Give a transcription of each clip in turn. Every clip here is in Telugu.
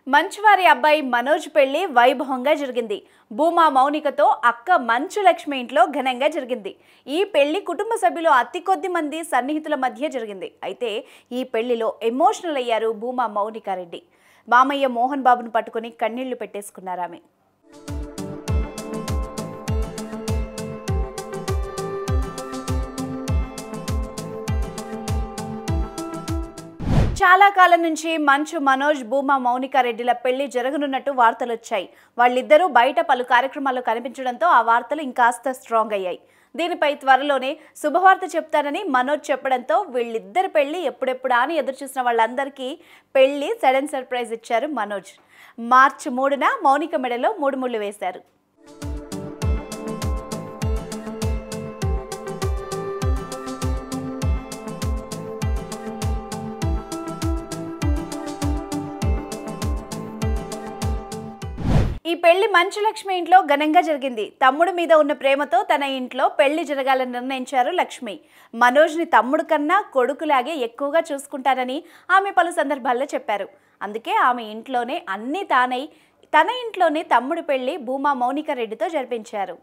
మంచువారి అబ్బాయి మనోజ్ పెళ్లి వైభవంగా జరిగింది భూమా మౌనికతో అక్క మంచు లక్ష్మి ఇంట్లో ఘనంగా జరిగింది ఈ పెళ్లి కుటుంబ సభ్యులు అతి కొద్ది మంది సన్నిహితుల మధ్య జరిగింది అయితే ఈ పెళ్లిలో ఎమోషనల్ అయ్యారు భూమా మౌనికారెడ్డి మామయ్య మోహన్ బాబును పట్టుకుని కన్నీళ్లు పెట్టేసుకున్నారు ఆమె చాలా కాలం నుంచి మంచు మనోజ్ భూమా మౌనిక రెడ్డిల పెళ్లి జరగనున్నట్టు వార్తలు వచ్చాయి వాళ్ళిద్దరూ బయట పలు కార్యక్రమాల్లో కనిపించడంతో ఆ వార్తలు ఇంకాస్త స్ట్రాంగ్ అయ్యాయి దీనిపై త్వరలోనే శుభవార్త చెప్తానని మనోజ్ చెప్పడంతో వీళ్ళిద్దరి పెళ్లి ఎప్పుడెప్పుడా అని ఎదురుచూసిన వాళ్ళందరికీ పెళ్లి సడన్ సర్ప్రైజ్ ఇచ్చారు మనోజ్ మార్చి మూడున మౌనిక మెడలో మూడు ముళ్ళు వేశారు ఈ పెళ్లి మంచు లక్ష్మి ఇంట్లో ఘనంగా జరిగింది తమ్ముడు మీద ఉన్న ప్రేమతో తన ఇంట్లో పెళ్లి జరగాలని నిర్ణయించారు లక్ష్మి మనోజ్ని తమ్ముడు కన్నా కొడుకులాగే ఎక్కువగా చూసుకుంటారని ఆమె పలు సందర్భాల్లో చెప్పారు అందుకే ఆమె ఇంట్లోనే అన్నీ తానై తన ఇంట్లోనే తమ్ముడు పెళ్లి భూమా మౌనిక రెడ్డితో జరిపించారు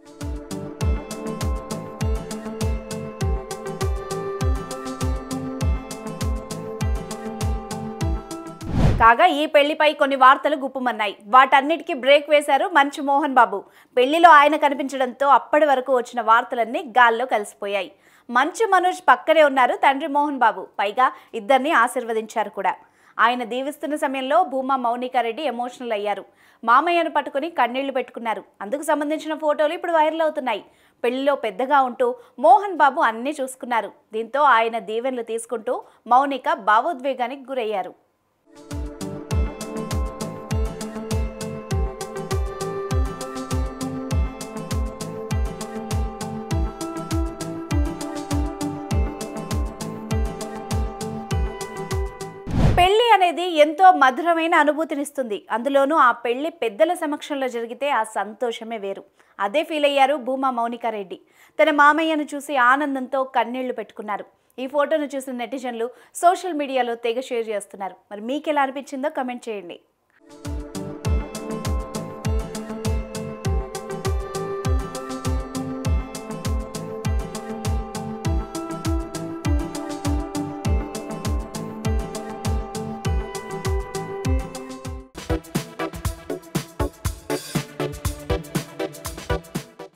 కాగా ఈ పెళ్లిపై కొన్ని వార్తలు గుప్పుమన్నాయి వాటన్నిటికీ బ్రేక్ వేశారు మంచు మోహన్ బాబు పెళ్లిలో ఆయన కనిపించడంతో అప్పటి వరకు వచ్చిన వార్తలన్నీ గాల్లో కలిసిపోయాయి మంచు మనోజ్ పక్కనే ఉన్నారు తండ్రి మోహన్ బాబు పైగా ఇద్దరిని ఆశీర్వదించారు కూడా ఆయన దీవిస్తున్న సమయంలో భూమా మౌనికారెడ్డి ఎమోషనల్ అయ్యారు మామయ్యను పట్టుకుని కన్నీళ్లు పెట్టుకున్నారు అందుకు సంబంధించిన ఫోటోలు ఇప్పుడు వైరల్ అవుతున్నాయి పెళ్లిలో పెద్దగా ఉంటూ మోహన్ బాబు అన్నీ చూసుకున్నారు దీంతో ఆయన దీవెనలు తీసుకుంటూ మౌనిక భావోద్వేగానికి గురయ్యారు పెళ్లి అనేది ఎంతో మధురమైన అనుభూతినిస్తుంది అందులోనూ ఆ పెళ్లి పెద్దల సమక్షంలో జరిగితే ఆ సంతోషమే వేరు అదే ఫీల్ అయ్యారు భూమా మౌనికారెడ్డి తన మామయ్యను చూసి ఆనందంతో కన్నీళ్లు పెట్టుకున్నారు ఈ ఫోటోను చూసిన నెటిజన్లు సోషల్ మీడియాలో తెగ షేర్ చేస్తున్నారు మరి మీకు ఎలా అనిపించిందో కమెంట్ చేయండి